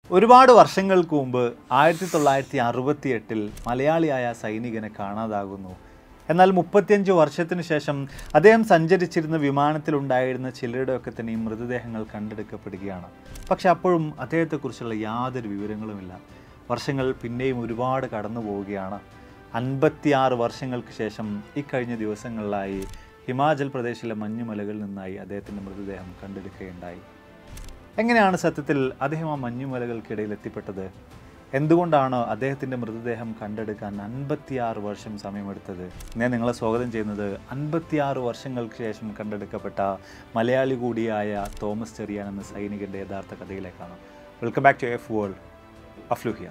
ഒരുപാട് വർഷങ്ങൾക്ക് മുമ്പ് ആയിരത്തി തൊള്ളായിരത്തി അറുപത്തി എട്ടിൽ മലയാളിയായ സൈനികനെ കാണാതാകുന്നു എന്നാൽ മുപ്പത്തിയഞ്ച് വർഷത്തിന് ശേഷം അദ്ദേഹം സഞ്ചരിച്ചിരുന്ന വിമാനത്തിലുണ്ടായിരുന്ന ചിലരുടെയൊക്കെ തന്നെയും മൃതദേഹങ്ങൾ കണ്ടെടുക്കപ്പെടുകയാണ് പക്ഷെ അപ്പോഴും അദ്ദേഹത്തെക്കുറിച്ചുള്ള യാതൊരു വിവരങ്ങളുമില്ല വർഷങ്ങൾ പിന്നെയും ഒരുപാട് കടന്നു പോവുകയാണ് അൻപത്തിയാറ് വർഷങ്ങൾക്ക് ശേഷം ഇക്കഴിഞ്ഞ ദിവസങ്ങളിലായി ഹിമാചൽ പ്രദേശിലെ മഞ്ഞുമലകളിൽ നിന്നായി അദ്ദേഹത്തിൻ്റെ മൃതദേഹം കണ്ടെടുക്കുകയുണ്ടായി എങ്ങനെയാണ് സത്യത്തിൽ അദ്ദേഹം ആ മഞ്ഞുമലകൾക്കിടയിൽ എത്തിപ്പെട്ടത് എന്തുകൊണ്ടാണ് അദ്ദേഹത്തിൻ്റെ മൃതദേഹം കണ്ടെടുക്കാൻ അൻപത്തിയാറ് വർഷം സമയമെടുത്തത് ഞാൻ നിങ്ങളെ സ്വാഗതം ചെയ്യുന്നത് അൻപത്തിയാറ് വർഷങ്ങൾക്ക് ശേഷം കണ്ടെടുക്കപ്പെട്ട മലയാളി കൂടിയായ തോമസ് ചെറിയാൻ എന്ന സൈനികൻ്റെ യഥാർത്ഥ കഥയിലേക്കാണ് welcome back to F world അഫ്ലു ഹിയർ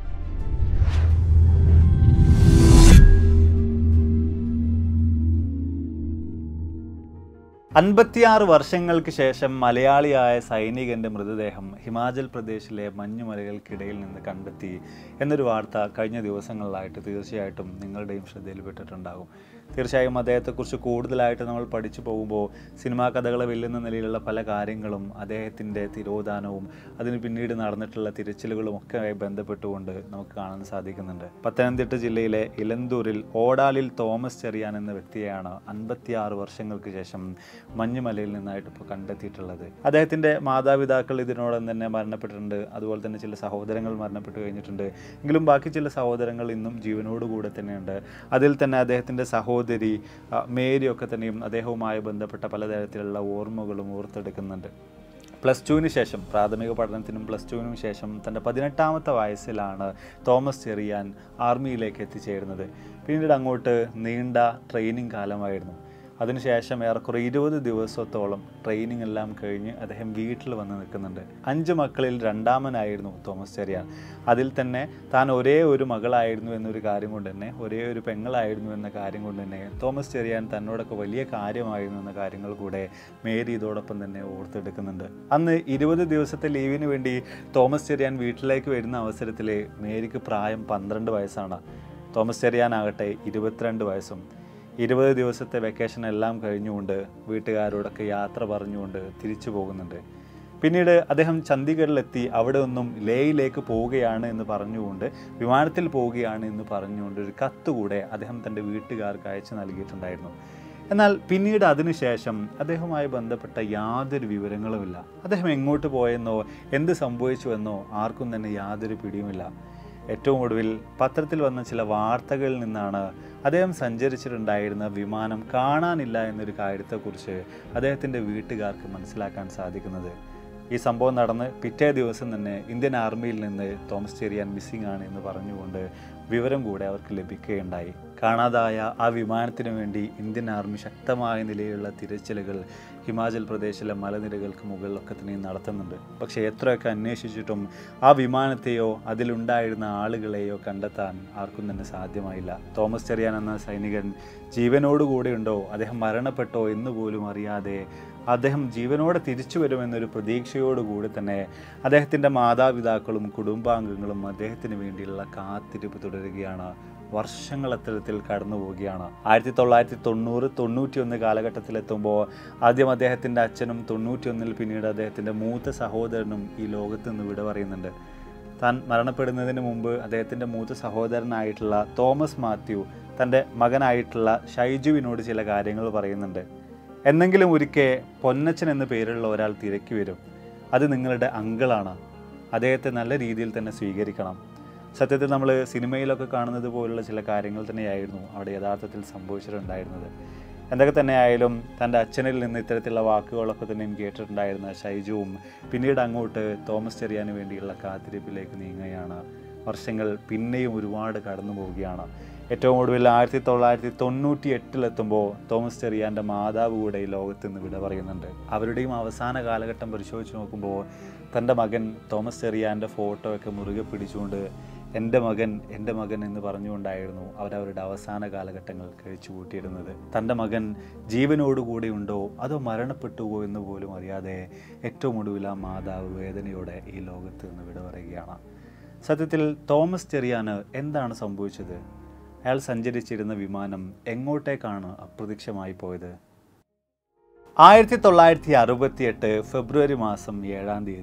അൻപത്തിയാറ് വർഷങ്ങൾക്ക് ശേഷം മലയാളിയായ സൈനികന്റെ മൃതദേഹം ഹിമാചൽ പ്രദേശിലെ മഞ്ഞുമലകൾക്കിടയിൽ നിന്ന് കണ്ടെത്തി എന്നൊരു വാർത്ത കഴിഞ്ഞ ദിവസങ്ങളിലായിട്ട് തീർച്ചയായിട്ടും നിങ്ങളുടെയും ശ്രദ്ധയിൽപ്പെട്ടിട്ടുണ്ടാകും തീർച്ചയായും അദ്ദേഹത്തെക്കുറിച്ച് കൂടുതലായിട്ട് നമ്മൾ പഠിച്ചു പോകുമ്പോൾ സിനിമാ കഥകളെ വെല്ലുന്ന നിലയിലുള്ള പല കാര്യങ്ങളും അദ്ദേഹത്തിൻ്റെ തിരോധാനവും അതിന് പിന്നീട് നടന്നിട്ടുള്ള തിരച്ചിലുകളും ഒക്കെ ആയി ബന്ധപ്പെട്ടുകൊണ്ട് നമുക്ക് കാണാൻ സാധിക്കുന്നുണ്ട് പത്തനംതിട്ട ജില്ലയിലെ ഇലന്തൂരിൽ ഓടാലിൽ തോമസ് ചെറിയാൻ എന്ന വ്യക്തിയെയാണ് അൻപത്തിയാറ് വർഷങ്ങൾക്ക് ശേഷം മഞ്ഞുമലയിൽ നിന്നായിട്ട് ഇപ്പോൾ കണ്ടെത്തിയിട്ടുള്ളത് അദ്ദേഹത്തിൻ്റെ മാതാപിതാക്കൾ ഇതിനോടൊപ്പം തന്നെ മരണപ്പെട്ടിട്ടുണ്ട് അതുപോലെ തന്നെ ചില സഹോദരങ്ങൾ മരണപ്പെട്ടു കഴിഞ്ഞിട്ടുണ്ട് എങ്കിലും ബാക്കി ചില സഹോദരങ്ങൾ ഇന്നും ജീവനോടുകൂടെ തന്നെയുണ്ട് അതിൽ തന്നെ അദ്ദേഹത്തിൻ്റെ സഹോദരി ആ, മേരിയൊക്കെ തന്നെയും അദ്ദേഹവുമായി ബന്ധപ്പെട്ട പലതരത്തിലുള്ള ഓർമ്മകളും ഓർത്തെടുക്കുന്നുണ്ട് പ്ലസ് ടുവിന് ശേഷം പ്രാഥമിക പഠനത്തിനും പ്ലസ് ടുവിനും ശേഷം തൻ്റെ പതിനെട്ടാമത്തെ വയസ്സിലാണ് തോമസ് ചെറിയാൻ ആർമിയിലേക്ക് എത്തിച്ചേരുന്നത് പിന്നീട് അങ്ങോട്ട് നീണ്ട ട്രെയിനിങ് കാലമായിരുന്നു അതിനുശേഷം ഏറെക്കുറെ ഇരുപത് ദിവസത്തോളം ട്രെയിനിങ് എല്ലാം കഴിഞ്ഞ് അദ്ദേഹം വീട്ടിൽ വന്ന് നിൽക്കുന്നുണ്ട് അഞ്ച് മക്കളിൽ രണ്ടാമനായിരുന്നു തോമസ് ചെറിയാൻ അതിൽ തന്നെ താൻ ഒരേ ഒരു മകളായിരുന്നു എന്നൊരു കാര്യം കൊണ്ട് തന്നെ ഒരേ ഒരു പെങ്ങളായിരുന്നു എന്ന കാര്യം കൊണ്ട് തന്നെ തോമസ് ചെറിയാൻ തന്നോടൊക്കെ വലിയ കാര്യമായിരുന്നു എന്ന കാര്യങ്ങൾ കൂടെ മേരി ഇതോടൊപ്പം തന്നെ ഓർത്തെടുക്കുന്നുണ്ട് അന്ന് ഇരുപത് ദിവസത്തെ ലീവിന് വേണ്ടി തോമസ് ചെറിയാൻ വീട്ടിലേക്ക് വരുന്ന അവസരത്തിൽ മേരിക്ക് പ്രായം പന്ത്രണ്ട് വയസ്സാണ് തോമസ് ചെറിയാനാകട്ടെ ഇരുപത്തിരണ്ട് വയസ്സും ഇരുപത് ദിവസത്തെ വെക്കേഷൻ എല്ലാം കഴിഞ്ഞുകൊണ്ട് വീട്ടുകാരോടൊക്കെ യാത്ര പറഞ്ഞുകൊണ്ട് തിരിച്ചു പോകുന്നുണ്ട് പിന്നീട് അദ്ദേഹം ചണ്ഡീഗഡിലെത്തി അവിടെ നിന്നും ലേയിലേക്ക് പോവുകയാണ് എന്ന് പറഞ്ഞുകൊണ്ട് വിമാനത്തിൽ പോവുകയാണ് എന്ന് പറഞ്ഞുകൊണ്ട് ഒരു കത്ത് കൂടെ അദ്ദേഹം തൻ്റെ വീട്ടുകാർക്ക് അയച്ചു നൽകിയിട്ടുണ്ടായിരുന്നു എന്നാൽ പിന്നീട് അതിനുശേഷം അദ്ദേഹവുമായി ബന്ധപ്പെട്ട യാതൊരു വിവരങ്ങളുമില്ല അദ്ദേഹം എങ്ങോട്ട് പോയെന്നോ എന്ത് സംഭവിച്ചുവെന്നോ ആർക്കും തന്നെ യാതൊരു പിടിയുമില്ല ഏറ്റവും ഒടുവിൽ പത്രത്തിൽ വന്ന ചില വാർത്തകളിൽ നിന്നാണ് അദ്ദേഹം സഞ്ചരിച്ചിട്ടുണ്ടായിരുന്ന വിമാനം കാണാനില്ല എന്നൊരു കാര്യത്തെക്കുറിച്ച് അദ്ദേഹത്തിൻ്റെ വീട്ടുകാർക്ക് മനസ്സിലാക്കാൻ സാധിക്കുന്നത് ഈ സംഭവം നടന്ന് പിറ്റേ ദിവസം തന്നെ ഇന്ത്യൻ ആർമിയിൽ നിന്ന് തോമസ് ചെറിയാൻ മിസ്സിംഗ് ആണ് എന്ന് പറഞ്ഞുകൊണ്ട് വിവരം കൂടെ അവർക്ക് ലഭിക്കുകയുണ്ടായി കാണാതായ ആ വിമാനത്തിന് വേണ്ടി ഇന്ത്യൻ ആർമി ശക്തമായ നിലയിലുള്ള തിരച്ചിലുകൾ ഹിമാചൽ പ്രദേശിലെ മലനിരകൾക്ക് മുകളിലൊക്കെ തന്നെ നടത്തുന്നുണ്ട് പക്ഷേ എത്രയൊക്കെ അന്വേഷിച്ചിട്ടും ആ വിമാനത്തെയോ അതിലുണ്ടായിരുന്ന ആളുകളെയോ കണ്ടെത്താൻ ആർക്കും തന്നെ സാധ്യമായില്ല തോമസ് ചെറിയാൻ എന്ന സൈനികൻ ജീവനോടുകൂടെ ഉണ്ടോ അദ്ദേഹം മരണപ്പെട്ടോ എന്ന് പോലും അറിയാതെ അദ്ദേഹം ജീവനോടെ തിരിച്ചു വരുമെന്നൊരു പ്രതീക്ഷയോടുകൂടി തന്നെ അദ്ദേഹത്തിൻ്റെ മാതാപിതാക്കളും കുടുംബാംഗങ്ങളും അദ്ദേഹത്തിന് വേണ്ടിയുള്ള കാത്തിരിപ്പ് തുടരുകയാണ് വർഷങ്ങൾ അത്തരത്തിൽ കടന്നു പോവുകയാണ് ആയിരത്തി തൊള്ളായിരത്തി തൊണ്ണൂറ് തൊണ്ണൂറ്റിയൊന്ന് കാലഘട്ടത്തിലെത്തുമ്പോൾ ആദ്യം അദ്ദേഹത്തിൻ്റെ അച്ഛനും തൊണ്ണൂറ്റിയൊന്നിൽ പിന്നീട് അദ്ദേഹത്തിൻ്റെ മൂത്ത സഹോദരനും ഈ ലോകത്ത് നിന്ന് വിട പറയുന്നുണ്ട് താൻ മരണപ്പെടുന്നതിന് മുമ്പ് അദ്ദേഹത്തിൻ്റെ മൂത്ത സഹോദരനായിട്ടുള്ള തോമസ് മാത്യു തൻ്റെ മകനായിട്ടുള്ള ഷൈജുവിനോട് ചില കാര്യങ്ങൾ പറയുന്നുണ്ട് എന്നെങ്കിലും ഒരിക്കൽ പൊന്നച്ചൻ എന്ന പേരുള്ള ഒരാൾ തിരക്കി വരും അത് നിങ്ങളുടെ അങ്കിളാണ് അദ്ദേഹത്തെ നല്ല രീതിയിൽ തന്നെ സ്വീകരിക്കണം സത്യത്തിൽ നമ്മൾ സിനിമയിലൊക്കെ കാണുന്നത് പോലുള്ള ചില കാര്യങ്ങൾ തന്നെയായിരുന്നു അവിടെ യഥാർത്ഥത്തിൽ സംഭവിച്ചിട്ടുണ്ടായിരുന്നത് എന്തൊക്കെ തന്നെ ആയാലും തൻ്റെ അച്ഛനിൽ നിന്ന് ഇത്തരത്തിലുള്ള വാക്കുകളൊക്കെ തന്നെയും കേട്ടിട്ടുണ്ടായിരുന്ന ഷൈജുവും പിന്നീട് അങ്ങോട്ട് തോമസ് ചെറിയാന് വേണ്ടിയുള്ള കാത്തിരിപ്പിലേക്ക് നീങ്ങുകയാണ് വർഷങ്ങൾ പിന്നെയും ഒരുപാട് കടന്നു പോവുകയാണ് ഏറ്റവും ഒടുവിൽ ആയിരത്തി തൊള്ളായിരത്തി തൊണ്ണൂറ്റി എട്ടിലെത്തുമ്പോൾ തോമസ് ചെറിയാൻ്റെ മാതാവ് കൂടെ ഈ ലോകത്ത് നിന്ന് വിട പറയുന്നുണ്ട് അവരുടെയും അവസാന കാലഘട്ടം പരിശോധിച്ച് നോക്കുമ്പോൾ തൻ്റെ മകൻ തോമസ് ചെറിയാൻ്റെ ഫോട്ടോ ഒക്കെ മുറുകെ പിടിച്ചുകൊണ്ട് എൻ്റെ മകൻ എൻ്റെ മകൻ എന്ന് പറഞ്ഞുകൊണ്ടായിരുന്നു അവരവരുടെ അവസാന കാലഘട്ടങ്ങൾ കഴിച്ചു കൂട്ടിയിരുന്നത് തൻ്റെ മകൻ ജീവനോടുകൂടി ഉണ്ടോ അതോ മരണപ്പെട്ടുവോ എന്ന് പോലും അറിയാതെ ഏറ്റവും ഒടുവിൽ ആ മാതാവ് വേദനയോടെ ഈ ലോകത്ത് നിന്ന് വിട പറയുകയാണ് സത്യത്തിൽ തോമസ് ചെറിയാന് എന്താണ് സംഭവിച്ചത് അയാൾ സഞ്ചരിച്ചിരുന്ന വിമാനം എങ്ങോട്ടേക്കാണ് അപ്രത്യക്ഷമായി പോയത് ആയിരത്തി തൊള്ളായിരത്തി അറുപത്തിയെട്ട് ഫെബ്രുവരി മാസം ഏഴാം തീയതി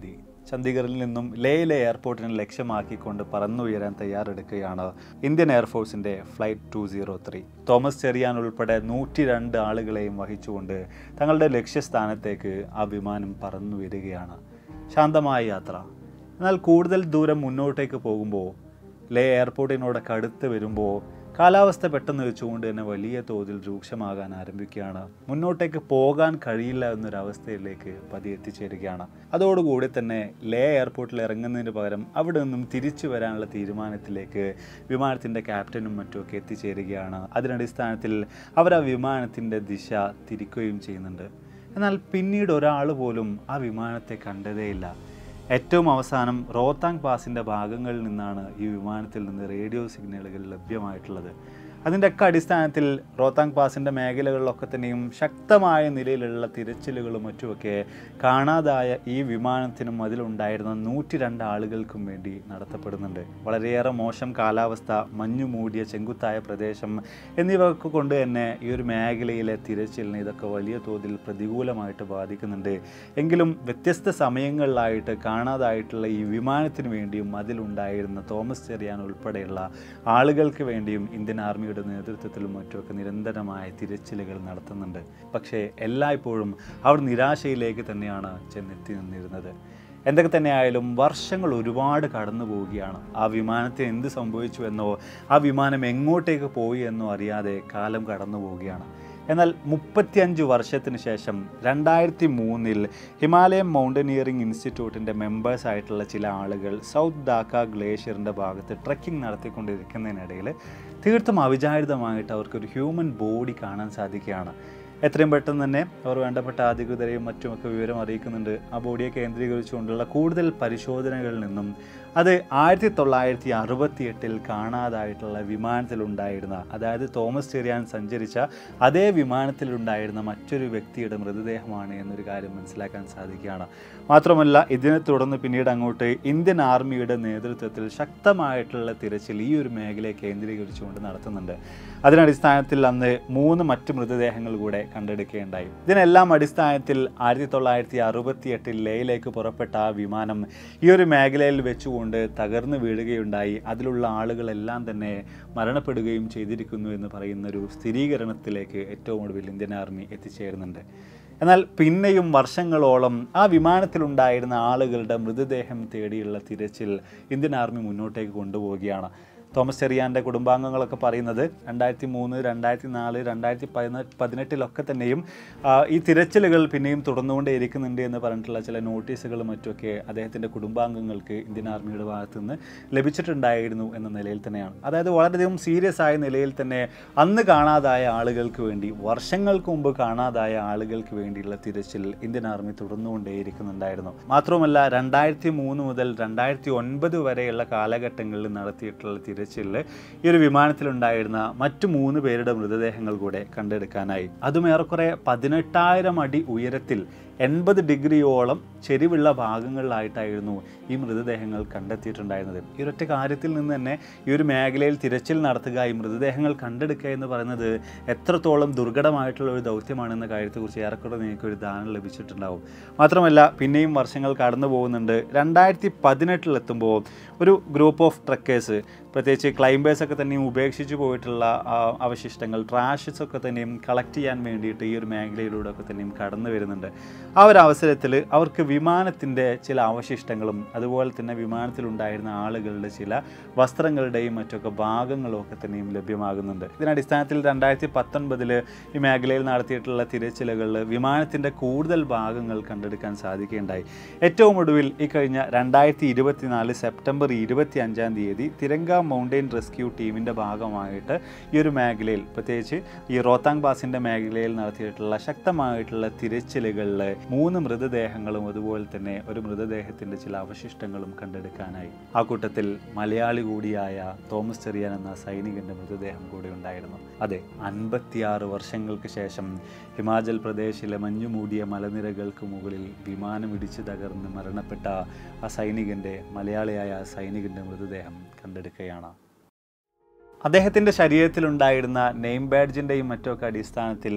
ചണ്ഡീഗറിൽ നിന്നും ലേയിലെ എയർപോർട്ടിനെ ലക്ഷ്യമാക്കിക്കൊണ്ട് പറന്നുയരാൻ തയ്യാറെടുക്കുകയാണ് ഇന്ത്യൻ എയർഫോഴ്സിന്റെ flight two zero three Thomas Cherian ഉൾപ്പെടെ നൂറ്റി രണ്ട് ആളുകളെയും വഹിച്ചുകൊണ്ട് തങ്ങളുടെ ലക്ഷ്യസ്ഥാനത്തേക്ക് ആ വിമാനം പറന്നു വരികയാണ് ശാന്തമായ യാത്ര എന്നാൽ കൂടുതൽ ദൂരം മുന്നോട്ടേക്ക് പോകുമ്പോൾ ലേ എയർപോർട്ടിനോടൊക്കെ അടുത്ത് വരുമ്പോൾ കാലാവസ്ഥ പെട്ടെന്ന് വെച്ചുകൊണ്ട് തന്നെ വലിയ തോതിൽ രൂക്ഷമാകാൻ ആരംഭിക്കുകയാണ് മുന്നോട്ടേക്ക് പോകാൻ കഴിയില്ല എന്നൊരവസ്ഥയിലേക്ക് പതി എത്തിച്ചേരുകയാണ് അതോടുകൂടി തന്നെ ലേ എയർപോർട്ടിൽ ഇറങ്ങുന്നതിന് പകരം അവിടെ നിന്നും തിരിച്ചു വരാനുള്ള തീരുമാനത്തിലേക്ക് വിമാനത്തിൻ്റെ ക്യാപ്റ്റനും മറ്റുമൊക്കെ എത്തിച്ചേരുകയാണ് അതിനടിസ്ഥാനത്തിൽ അവർ ആ വിമാനത്തിൻ്റെ ദിശ തിരിക്കുകയും ചെയ്യുന്നുണ്ട് എന്നാൽ പിന്നീട് ഒരാൾ പോലും ആ വിമാനത്തെ കണ്ടതേയില്ല ഏറ്റവും അവസാനം റോത്താങ് പാസിൻ്റെ ഭാഗങ്ങളിൽ നിന്നാണ് ഈ വിമാനത്തിൽ നിന്ന് റേഡിയോ സിഗ്നലുകൾ ലഭ്യമായിട്ടുള്ളത് അതിൻ്റെയൊക്കെ അടിസ്ഥാനത്തിൽ റോത്താങ് പാസിൻ്റെ മേഖലകളിലൊക്കെ തന്നെയും ശക്തമായ നിലയിലുള്ള തിരച്ചിലുകളും മറ്റുമൊക്കെ കാണാതായ ഈ വിമാനത്തിനും അതിലുണ്ടായിരുന്ന നൂറ്റി രണ്ട് ആളുകൾക്കും വേണ്ടി നടത്തപ്പെടുന്നുണ്ട് വളരെയേറെ മോശം കാലാവസ്ഥ മഞ്ഞു മൂടിയ ചെങ്കുത്തായ പ്രദേശം എന്നിവയൊക്കെ കൊണ്ട് തന്നെ ഈ ഒരു മേഖലയിലെ തിരച്ചിലിനെ ഇതൊക്കെ വലിയ തോതിൽ പ്രതികൂലമായിട്ട് ബാധിക്കുന്നുണ്ട് എങ്കിലും വ്യത്യസ്ത സമയങ്ങളിലായിട്ട് കാണാതായിട്ടുള്ള ഈ വിമാനത്തിന് വേണ്ടിയും അതിലുണ്ടായിരുന്ന തോമസ് ചെറിയാൻ ഉൾപ്പെടെയുള്ള ആളുകൾക്ക് വേണ്ടിയും ഇന്ത്യൻ ആർമിയുടെ നേതൃത്വത്തിലും മറ്റുമൊക്കെ നിരന്തരമായ തിരച്ചിലുകൾ നടത്തുന്നുണ്ട് പക്ഷേ എല്ലായ്പ്പോഴും അവർ നിരാശയിലേക്ക് തന്നെയാണ് ചെന്നെത്തി നിന്നിരുന്നത് എന്തൊക്കെ തന്നെയായാലും വർഷങ്ങൾ ഒരുപാട് കടന്നു പോവുകയാണ് ആ വിമാനത്തിന് എന്ത് സംഭവിച്ചു എന്നോ ആ വിമാനം എങ്ങോട്ടേക്ക് പോയി എന്നോ അറിയാതെ കാലം കടന്നു പോവുകയാണ് എന്നാൽ മുപ്പത്തിയഞ്ച് വർഷത്തിന് ശേഷം രണ്ടായിരത്തി മൂന്നിൽ ഹിമാലയൻ മൗണ്ടനിയറിംഗ് ഇൻസ്റ്റിറ്റ്യൂട്ടിൻ്റെ മെമ്പേഴ്സ് ആയിട്ടുള്ള ചില ആളുകൾ സൗത്ത് ഡാക്ക ഗ്ലേഷ്യറിൻ്റെ ഭാഗത്ത് ട്രക്കിംഗ് നടത്തിക്കൊണ്ടിരിക്കുന്നതിനിടയിൽ തീർത്തും അവിചാരിതമായിട്ട് അവർക്കൊരു ഹ്യൂമൻ ബോഡി കാണാൻ സാധിക്കുകയാണ് എത്രയും പെട്ടെന്ന് തന്നെ അവർ വേണ്ടപ്പെട്ട അധികൃതരെയും മറ്റുമൊക്കെ വിവരം അറിയിക്കുന്നുണ്ട് ആ ബോഡിയെ കേന്ദ്രീകരിച്ചുകൊണ്ടുള്ള കൂടുതൽ പരിശോധനകളിൽ നിന്നും അത് ആയിരത്തി തൊള്ളായിരത്തി അറുപത്തി എട്ടിൽ കാണാതായിട്ടുള്ള വിമാനത്തിലുണ്ടായിരുന്ന അതായത് തോമസ് ചെറിയാൻ സഞ്ചരിച്ച അതേ വിമാനത്തിലുണ്ടായിരുന്ന മറ്റൊരു വ്യക്തിയുടെ മൃതദേഹമാണ് എന്നൊരു കാര്യം മനസ്സിലാക്കാൻ സാധിക്കുകയാണ് മാത്രമല്ല ഇതിനെ തുടർന്ന് പിന്നീട് അങ്ങോട്ട് ഇന്ത്യൻ ആർമിയുടെ നേതൃത്വത്തിൽ ശക്തമായിട്ടുള്ള തിരച്ചിൽ ഈ ഒരു മേഖലയെ കേന്ദ്രീകരിച്ചുകൊണ്ട് നടത്തുന്നുണ്ട് അതിനടിസ്ഥാനത്തിൽ അന്ന് മൂന്ന് മറ്റ് മൃതദേഹങ്ങൾ കൂടെ കണ്ടെടുക്കുകയുണ്ടായി ഇതിനെല്ലാം അടിസ്ഥാനത്തിൽ ആയിരത്തി തൊള്ളായിരത്തി അറുപത്തി എട്ടിൽ ലേയിലേക്ക് പുറപ്പെട്ട ആ വിമാനം ഈ ഒരു മേഖലയിൽ വെച്ചുകൊണ്ട് തകർന്നു വീഴുകയുണ്ടായി അതിലുള്ള ആളുകളെല്ലാം തന്നെ മരണപ്പെടുകയും ചെയ്തിരിക്കുന്നു എന്ന് പറയുന്ന ഒരു സ്ഥിരീകരണത്തിലേക്ക് ഏറ്റവും ഒടുവിൽ ഇന്ത്യൻ ആർമി എത്തിച്ചേരുന്നുണ്ട് എന്നാൽ പിന്നെയും വർഷങ്ങളോളം ആ വിമാനത്തിലുണ്ടായിരുന്ന ആളുകളുടെ മൃതദേഹം തേടിയുള്ള തിരച്ചിൽ ഇന്ത്യൻ ആർമി മുന്നോട്ടേക്ക് കൊണ്ടുപോവുകയാണ് തോമസ് ചെറിയാൻ്റെ കുടുംബാംഗങ്ങളൊക്കെ പറയുന്നത് രണ്ടായിരത്തി മൂന്ന് രണ്ടായിരത്തി നാല് രണ്ടായിരത്തി പതിനെ പതിനെട്ടിലൊക്കെ തന്നെയും ആ, ഈ തിരച്ചിലുകൾ പിന്നെയും തുടർന്നുകൊണ്ടേ ഇരിക്കുന്നുണ്ട് എന്ന് പറഞ്ഞിട്ടുള്ള ചില നോട്ടീസുകളും മറ്റുമൊക്കെ അദ്ദേഹത്തിൻ്റെ കുടുംബാംഗങ്ങൾക്ക് ഇന്ത്യൻ ആർമിയുടെ ഭാഗത്തു നിന്ന് ലഭിച്ചിട്ടുണ്ടായിരുന്നു എന്ന നിലയിൽ തന്നെയാണ് അതായത് വളരെയധികം സീരിയസ് ആയ നിലയിൽ തന്നെ അന്ന് കാണാതായ ആളുകൾക്ക് വേണ്ടി വർഷങ്ങൾക്ക് മുമ്പ് കാണാതായ ആളുകൾക്ക് വേണ്ടിയുള്ള തിരച്ചിൽ ഇന്ത്യൻ ആർമി തുടർന്നുകൊണ്ടേയിരിക്കുന്നുണ്ടായിരുന്നു മാത്രവുമല്ല രണ്ടായിരത്തി മൂന്ന് മുതൽ രണ്ടായിരത്തി ഒൻപത് വരെയുള്ള കാലഘട്ടങ്ങളിൽ നടത്തിയിട്ടുള്ള തിരച്ചിലിൽ ഈ ഒരു വിമാനത്തിലുണ്ടായിരുന്ന മറ്റു മൂന്ന് പേരുടെ മൃതദേഹങ്ങൾ കൂടെ കണ്ടെടുക്കാനായി അതും ഏറെക്കുറെ പതിനെട്ടായിരം അടി ഉയരത്തിൽ എൺപത് ഡിഗ്രിയോളം ചെരിവുള്ള ഭാഗങ്ങളിലായിട്ടായിരുന്നു ഈ മൃതദേഹങ്ങൾ കണ്ടെത്തിയിട്ടുണ്ടായിരുന്നത് ഈ ഒരൊറ്റ കാര്യത്തിൽ നിന്ന് തന്നെ ഈ ഒരു മേഖലയിൽ തിരച്ചിൽ നടത്തുക ഈ മൃതദേഹങ്ങൾ കണ്ടെടുക്കുക എന്ന് പറയുന്നത് എത്രത്തോളം ദുർഘടമായിട്ടുള്ള ഒരു ദൗത്യമാണെന്ന കാര്യത്തെക്കുറിച്ച് ഏറെക്കുറെ നിങ്ങൾക്ക് ഒരു ധാരണ ലഭിച്ചിട്ടുണ്ടാവും മാത്രമല്ല പിന്നെയും വർഷങ്ങൾ കടന്നു പോകുന്നുണ്ട് രണ്ടായിരത്തി പതിനെട്ടിലെത്തുമ്പോൾ ഒരു ഗ്രൂപ്പ് ഓഫ് ട്രക്കേഴ്സ് പ്രത്യേകിച്ച് ക്ലൈംബേഴ്സ് ഒക്കെ തന്നെയും ഉപേക്ഷിച്ച് പോയിട്ടുള്ള ആ, അവശിഷ്ടങ്ങൾ ട്രാഷസ് ഒക്കെ തന്നെയും കളക്ട് ചെയ്യാൻ വേണ്ടിയിട്ട് ഈ ഒരു മേഖലയിലൂടെ ഒക്കെ തന്നെയും കടന്നു വരുന്നുണ്ട് ആ ഒരു അവസരത്തിൽ അവർക്ക് വിമാനത്തിൻ്റെ ചില അവശിഷ്ടങ്ങളും അതുപോലെ തന്നെ വിമാനത്തിലുണ്ടായിരുന്ന ആളുകളുടെ ചില വസ്ത്രങ്ങളുടെയും മറ്റൊക്കെ ഭാഗങ്ങളും ഒക്കെ തന്നെയും ലഭ്യമാകുന്നുണ്ട് ഇതിനടിസ്ഥാനത്തിൽ രണ്ടായിരത്തി പത്തൊൻപതിൽ ഈ മേഖലയിൽ നടത്തിയിട്ടുള്ള തിരച്ചിലുകളിൽ വിമാനത്തിൻ്റെ കൂടുതൽ ഭാഗങ്ങൾ കണ്ടെടുക്കാൻ സാധിക്കുകയുണ്ടായി ഏറ്റവും ഒടുവിൽ ഈ കഴിഞ്ഞ രണ്ടായിരത്തി ഇരുപത്തിനാല് സെപ്റ്റംബർ ഇരുപത്തി അഞ്ചാം തീയതി തിരങ്ക മൗണ്ടെയിൻ റെസ്ക്യൂ ടീമിൻ്റെ ഭാഗമായിട്ട് ഈ ഒരു മേഖലയിൽ പ്രത്യേകിച്ച് ഈ റോത്താങ് പാസിൻ്റെ മേഖലയിൽ നടത്തിയിട്ടുള്ള ശക്തമായിട്ടുള്ള തിരച്ചിലുകളിൽ മൂന്ന് മൃതദേഹങ്ങളും അതുപോലെ തന്നെ ഒരു മൃതദേഹത്തിൻ്റെ ചില അവശിഷ്ടങ്ങളും കണ്ടെടുക്കാനായി ആ കൂട്ടത്തിൽ മലയാളി കൂടിയായ തോമസ് ചെറിയാൻ എന്ന സൈനികൻ്റെ മൃതദേഹം കൂടി ഉണ്ടായിരുന്നു അതെ അൻപത്തിയാറ് വർഷങ്ങൾക്ക് ശേഷം ഹിമാചൽ പ്രദേശിലെ മഞ്ഞുമൂടിയ മലനിരകൾക്ക് മുകളിൽ വിമാനം ഇടിച്ചു തകർന്ന് മരണപ്പെട്ട ആ സൈനികൻ്റെ മലയാളിയായ ആ സൈനികൻ്റെ മൃതദേഹം കണ്ടെടുക്കുകയാണ് അദ്ദേഹത്തിൻ്റെ ശരീരത്തിലുണ്ടായിരുന്ന നെയിം ബാഡ്ജിൻ്റെയും മറ്റൊക്കെ അടിസ്ഥാനത്തിൽ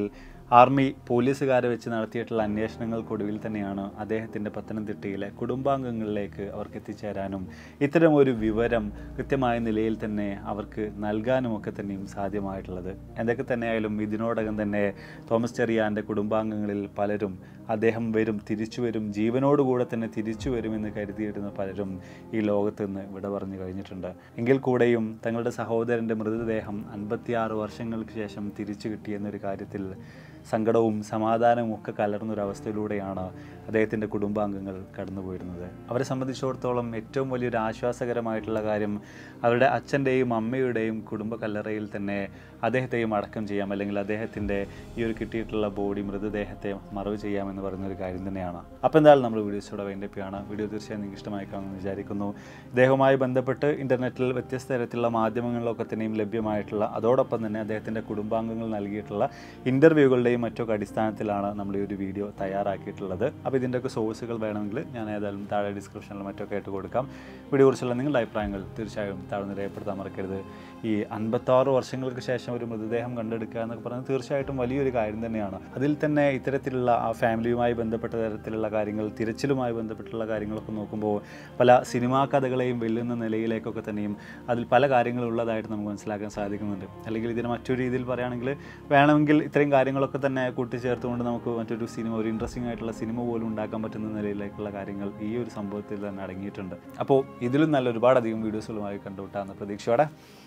ആർമി പോലീസുകാരെ വെച്ച് നടത്തിയിട്ടുള്ള അന്വേഷണങ്ങൾക്കൊടുവിൽ തന്നെയാണ് അദ്ദേഹത്തിൻ്റെ പത്തനംതിട്ടയിലെ കുടുംബാംഗങ്ങളിലേക്ക് അവർക്ക് എത്തിച്ചേരാനും ഇത്തരം ഒരു വിവരം കൃത്യമായ നിലയിൽ തന്നെ അവർക്ക് നൽകാനും ഒക്കെ തന്നെയും സാധ്യമായിട്ടുള്ളത് എന്തൊക്കെ തന്നെയായാലും ഇതിനോടകം തന്നെ തോമസ് ചെറിയാൻ്റെ കുടുംബാംഗങ്ങളിൽ പലരും അദ്ദേഹം വരും തിരിച്ചു വരും ജീവനോടുകൂടെ തന്നെ തിരിച്ചു വരുമെന്ന് കരുതിയിരുന്ന പലരും ഈ ലോകത്ത് നിന്ന് വിട പറഞ്ഞു കഴിഞ്ഞിട്ടുണ്ട് എങ്കിൽ കൂടെയും തങ്ങളുടെ സഹോദരൻ്റെ മൃതദേഹം അൻപത്തിയാറ് വർഷങ്ങൾക്ക് ശേഷം തിരിച്ചു കിട്ടിയെന്നൊരു കാര്യത്തിൽ സങ്കടവും സമാധാനവും ഒക്കെ കലർന്നൊരവസ്ഥയിലൂടെയാണ് അദ്ദേഹത്തിൻ്റെ കുടുംബാംഗങ്ങൾ കടന്നുപോയിരുന്നത് അവരെ സംബന്ധിച്ചിടത്തോളം ഏറ്റവും വലിയൊരു ആശ്വാസകരമായിട്ടുള്ള കാര്യം അവരുടെ അച്ഛൻ്റെയും അമ്മയുടെയും കുടുംബ കല്ലറയിൽ തന്നെ അദ്ദേഹത്തെയും അടക്കം ചെയ്യാം അല്ലെങ്കിൽ അദ്ദേഹത്തിൻ്റെ ഈ ഒരു കിട്ടിയിട്ടുള്ള ബോഡി മൃതദേഹത്തെ മറവ് ചെയ്യാമെന്ന് പറയുന്നൊരു കാര്യം തന്നെയാണ് അപ്പോൾ എന്തായാലും നമ്മൾ വീഡിയോസോടെ വേണ്ടപ്പോഴാണ് വീഡിയോ തീർച്ചയായും നിങ്ങൾക്ക് ഇഷ്ടമായി കാണുമെന്ന് വിചാരിക്കുന്നു ഇദ്ദേഹവുമായി ബന്ധപ്പെട്ട് ഇൻ്റർനെറ്റിൽ വ്യത്യസ്ത തരത്തിലുള്ള മാധ്യമങ്ങളിലൊക്കെ തന്നെയും ലഭ്യമായിട്ടുള്ള അതോടൊപ്പം തന്നെ അദ്ദേഹത്തിൻ്റെ കുടുംബാംഗങ്ങൾ നൽകിയിട്ടുള്ള ഇൻ്റർവ്യൂകളുടെയും മറ്റൊക്കെ അടിസ്ഥാനത്തിലാണ് നമ്മൾ ഈ ഒരു വീഡിയോ തയ്യാറാക്കിയിട്ടുള്ളത് അപ്പോൾ ഇതിൻ്റെയൊക്കെ സോഴ്സുകൾ വേണമെങ്കിൽ ഞാൻ ഏതായാലും താഴെ ഡിസ്ക്രിപ്ഷനിൽ മറ്റൊക്കെ ആയിട്ട് കൊടുക്കാം വീഡിയോ കുറിച്ചുള്ള നിങ്ങളുടെ അഭിപ്രായങ്ങൾ തീർച്ചയായും താഴ്ന്ന് രേഖപ്പെടുത്താൻ മറക്കരുത് ഈ അൻപത്താറ് വർഷങ്ങൾക്ക് ശേഷം ഒരു മൃതദേഹം കണ്ടെടുക്കുക എന്നൊക്കെ പറയുന്നത് തീർച്ചയായിട്ടും വലിയൊരു കാര്യം തന്നെയാണ് അതിൽ തന്നെ ഇത്തരത്തിലുള്ള ആ ഫാമിലിയുമായി ബന്ധപ്പെട്ട തരത്തിലുള്ള കാര്യങ്ങൾ തിരച്ചിലുമായി ബന്ധപ്പെട്ടുള്ള കാര്യങ്ങളൊക്കെ നോക്കുമ്പോൾ പല സിനിമാ കഥകളെയും വെല്ലുന്ന നിലയിലേക്കൊക്കെ തന്നെയും അതിൽ പല കാര്യങ്ങളും ഉള്ളതായിട്ട് നമുക്ക് മനസ്സിലാക്കാൻ സാധിക്കുന്നുണ്ട് അല്ലെങ്കിൽ ഇതിനെ മറ്റൊരു രീതിയിൽ പറയുകയാണെങ്കിൽ വേണമെങ്കിൽ ഇത്രയും കാര്യങ്ങളൊക്കെ തന്നെ കൂട്ടിച്ചേർത്തുകൊണ്ട് നമുക്ക് മറ്റൊരു സിനിമ ഒരു ഇൻട്രസ്റ്റിംഗ് ആയിട്ടുള്ള സിനിമ പോലും ഉണ്ടാക്കാൻ പറ്റുന്ന നിലയിലേക്കുള്ള കാര്യങ്ങൾ ഈ ഒരു സംഭവത്തിൽ തന്നെ അടങ്ങിയിട്ടുണ്ട് അപ്പോൾ ഇതിലും നല്ല ഒരുപാടധികം വീഡിയോസുകളുമായി കണ്ടുവിട്ടാന്ന് പ്രതീക്ഷയോടെ